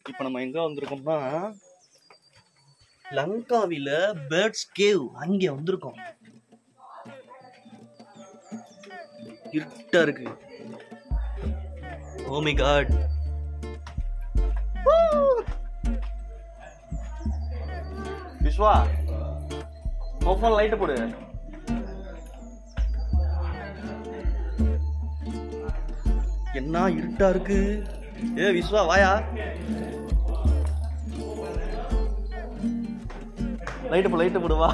இப்போ நம்ம எங்க வந்திருக்கோம்னா லங்காவில பேர்ட்ஸ் கேவ் அங்கே வந்திருக்கோம் இருட்டா இருக்கு oh my God Vishwa open light போடு என்ன இருட்டா இருக்கு ஏ விஸ்வா வாயா லைட்டு போ லைட்டு போடுவா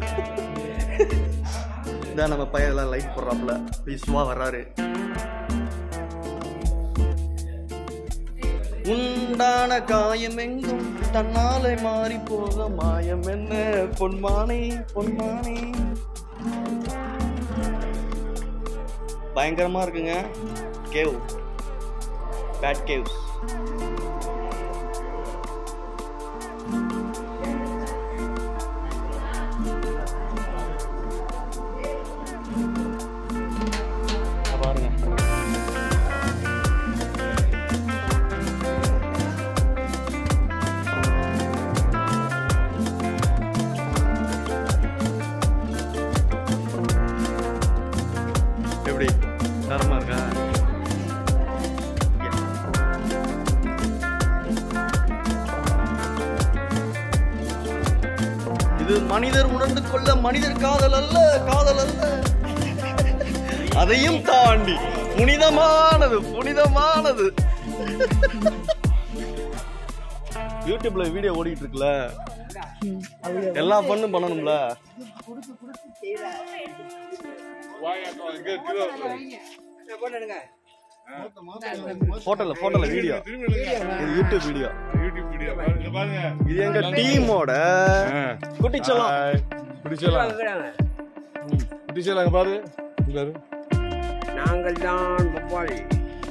இதான் நம்ம பையன் எல்லாம் லைட் போடுறாப்புல விஸ்வா வர்றாரு உண்டான காயம் எங்கும் தன்னாலே மாறி போக மாயம் என்ன பொன்மானே பொன்மானே பயங்கரமா இருக்குங்க கேவ் பேட் கேவ்ஸ் பாருங்க எப்படி தரமா இருக்கா இது மனிதர் உணர்ந்து கொள்ள மனிதர் காதல் அல்ல காதல் அல்ல அதையும் தாண்டி புனிதமானது புனிதமானது யூடியூப்ல வீடியோ ஓடிட்டு இருக்குல்ல எல்லா பண்ணும் பண்ணணும்ல போட்டோல போட்டோல வீடியோ இது யூடியூப் வீடியோ யூடியூப் வீடியோ பாருங்க பாருங்க இது எங்க டீமோட குட்டிச்சலாம் பிடிச்சலாம் பிடிச்சலாம் பாரு இங்க பாரு நாங்கள் தான் பப்பாளி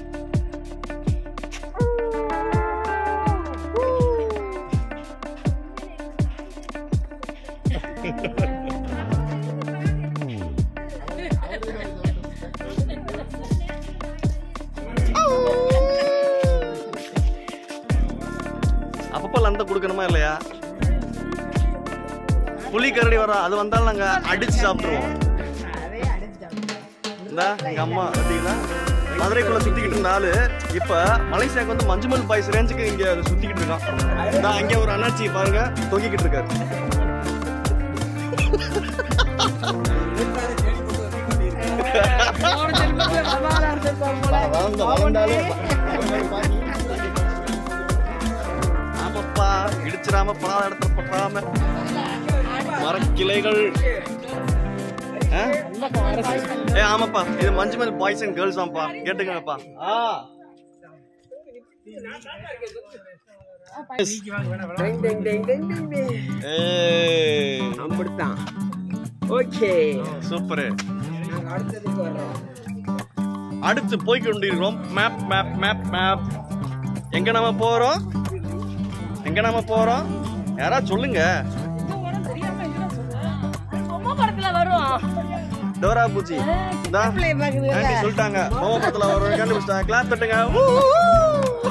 அப்பப்ப லந்த கொடுக்கணுமா இல்லையா புலி கரடி வர அது வந்தாலும் நாங்க அடிச்சு சாப்பிட்டுருவோம் இந்தா எங்க அம்மா பார்த்தீங்களா மதுரைக்குள்ள சுத்திக்கிட்டு இருந்த ஆளு இப்ப மலேசியாக்கு வந்து மஞ்சுமல் பாய்ஸ் ரேஞ்சுக்கு இங்க அது சுத்திக்கிட்டு இருக்கான் இந்தா அங்க ஒரு அண்ணாச்சி பாருங்க தொங்கிக்கிட்டு இருக்காரு வளர்ந்த வளர்ந்தாலே ஆமாப்பா இடிச்சிடாம படாத இடத்துல பட்டாம மரக்கிளைகள் ஆ? ஏ ஆமாப்பா இது மஞ்சுமல் பாய்ஸ் அண்ட் கேர்ள்ஸ் தான்ப்பா கேட்டுக்கங்கப்பா ஆ டெங் டெங் டெங் டெங் டெங் டெங். ஏய் அப்படித்தான் ஓகே சூப்பர் நாங்கள் அடுத்ததுக்கு வர்றோம் அடுத்து போய் கொண்டிருக்கிறோம் மேப் மேப் மேப் மேப் எங்க நம்ம போறோம் எங்க நம்ம போறோம் யாரா சொல்லுங்க பொம்மை படத்துல வரும் டோரா பூச்சி இந்தா, ஆண்டி சொல்லிட்டாங்க கோவப்படத்துல ஒரு கண்டுபிடிச்சிட்டாங்க கிளாஸ் தட்டுங்க ஊ, ஊ.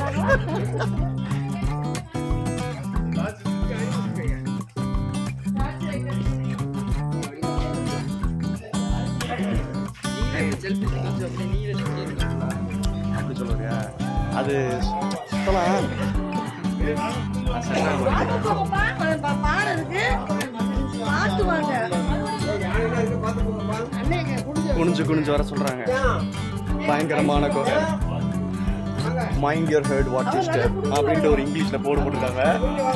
அப்படி சொல்லுறியா அது சுத்தலாம் பாடம் இருக்கு பார்த்து வாங்க குனிஞ்சு குனிஞ்சு வர சொல்றாங்க பயங்கரமான குகை mind your head what is step அப்படின்ட்டு ஒரு இங்கிலீஷ்ல போர்டு போட்டுருக்காங்க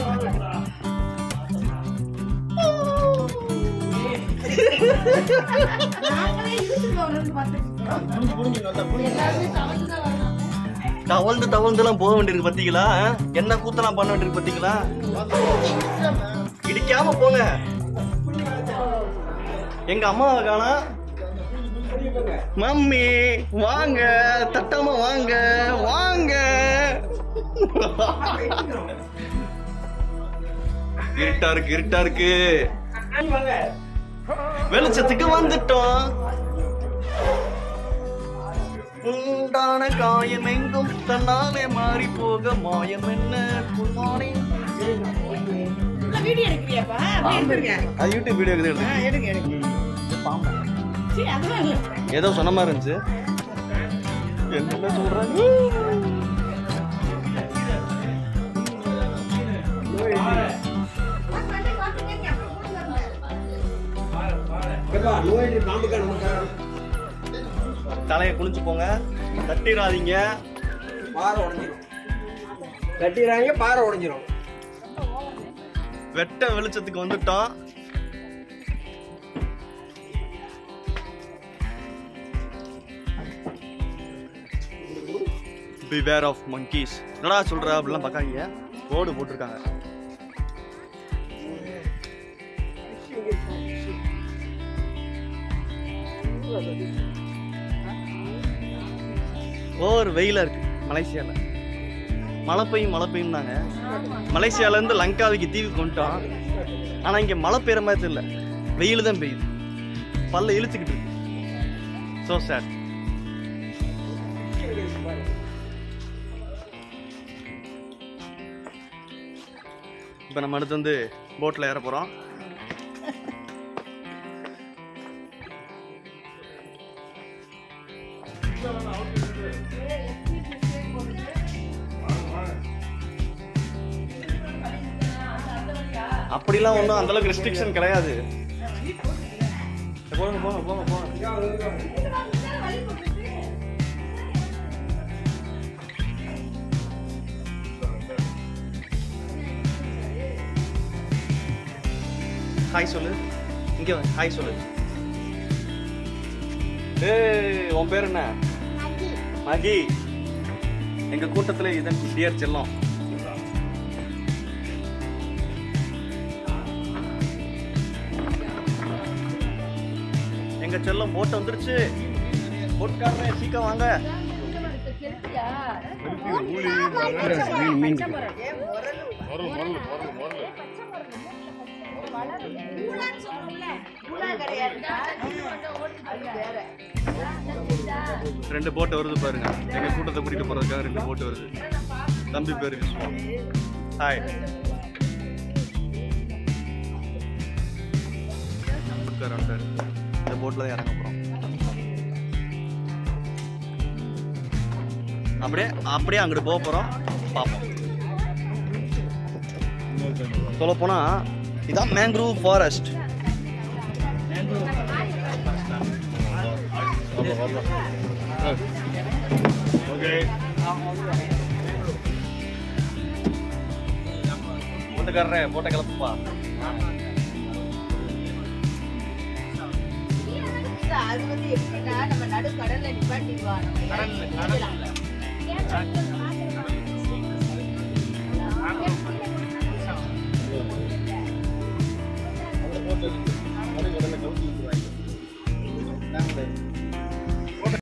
நாங்களே யூடியூப்ல ஒரு ரெண்டு பார்த்துருக்கோம் எல்லாருமே தவறு தான் வரணும் தவழ்ந்து தவழ்ந்துலாம் போக வேண்டியிருக்கு பாத்தீங்களா என்ன கூத்தலாம் பண்ண வேண்டியிருக்கு பாத்தீங்களா இடிக்காம போங்க எங்க அம்மாவை காணா மம்மி வாங்க தட்டாம வாங்க வாங்க இருட்டா இருக்கு இருட்டா இருக்கு வெளிச்சத்துக்கு வந்துட்டோம் உண்டான காயம் எங்கும் தன்னாலே மாறி போக மாயம் என்ன குமாரி இந்த வீடியோ எடுக்கிறியாப்பா அப்படி எடுத்துருக்கேன் அது யூடியூப் வீடியோ எடுத்து எடுங்க எடுங்க சரி அதெல்லாம் இல்லை ஏதோ சொன்ன மாதிரி இருந்துச்சு என்ன சொல்றாங்க எப்பா, நோய் பாம்புக்கா நமக்கு தலையை குளிச்சு போங்க தட்டிடாதீங்க பாறை உடஞ்சிரும் கட்டிடுறாங்க பாறை உடஞ்சிரும் வெட்ட வெளிச்சத்துக்கு வந்துட்டோம் பிவேர் ஆஃப் monkeys என்னடா சொல்ற அப்படிலாம் பார்க்காதீங்க போர்டு போட்டிருக்காங்க ஓவர் வெயிலா இருக்கு மலேசியால மழை பெய்யும் மழை பெய்யும்னாங்க மலேசியால இருந்து லங்காவுக்கு தீவுக்கு கொண்டுட்டோம் ஆனா இங்க மழை பெய்யுற மாதிரி தெரியல வெயில் தான் பெய்யுது பல்ல இழுத்துக்கிட்டு இருக்கு ஸோ சேட் இப்போ நம்ம அடுத்து வந்து போட்டில் ஏற போகிறோம் அப்படிலாம் ஒன்றும் அந்த அளவுக்கு ரெஸ்ட்ரிக்ஷன் கிடையாது போங்க போங்க போங்க போங்க ஹாய் சொல்லு இங்க வா ஹாய் சொல்லு ஏய் உன் பேர் என்ன மகி எங்க கூட்டத்துல இதன் டியர் செல்லம் எங்க செல்லம் போட் வந்துருச்சு போட்காரனே சீக்கிரம் வாங்க முரல் முரல் முரல் முரல் ரெண்டு போட்டு வருது பாருங்க எங்க கூட்டத்தை கூட்டிட்டு போறதுக்காக ரெண்டு போட்டு வருது தம்பி பேரு விஸ்வா ஹாய் உட்காரு இந்த போட்ல தான் இறங்க போறோம் அப்படியே அப்படியே அங்கிட்டு போக போறோம் பார்ப்போம் சொல்ல போனா இதான் மேங்க்ரூவ் ஃபாரஸ்ட் ஓகே போட்டுக்காரரே போட்ட கிளப்புப்பா அது வந்து எப்படின்னா நம்ம நடு கடல்ல நிப்பாட்டிடுவா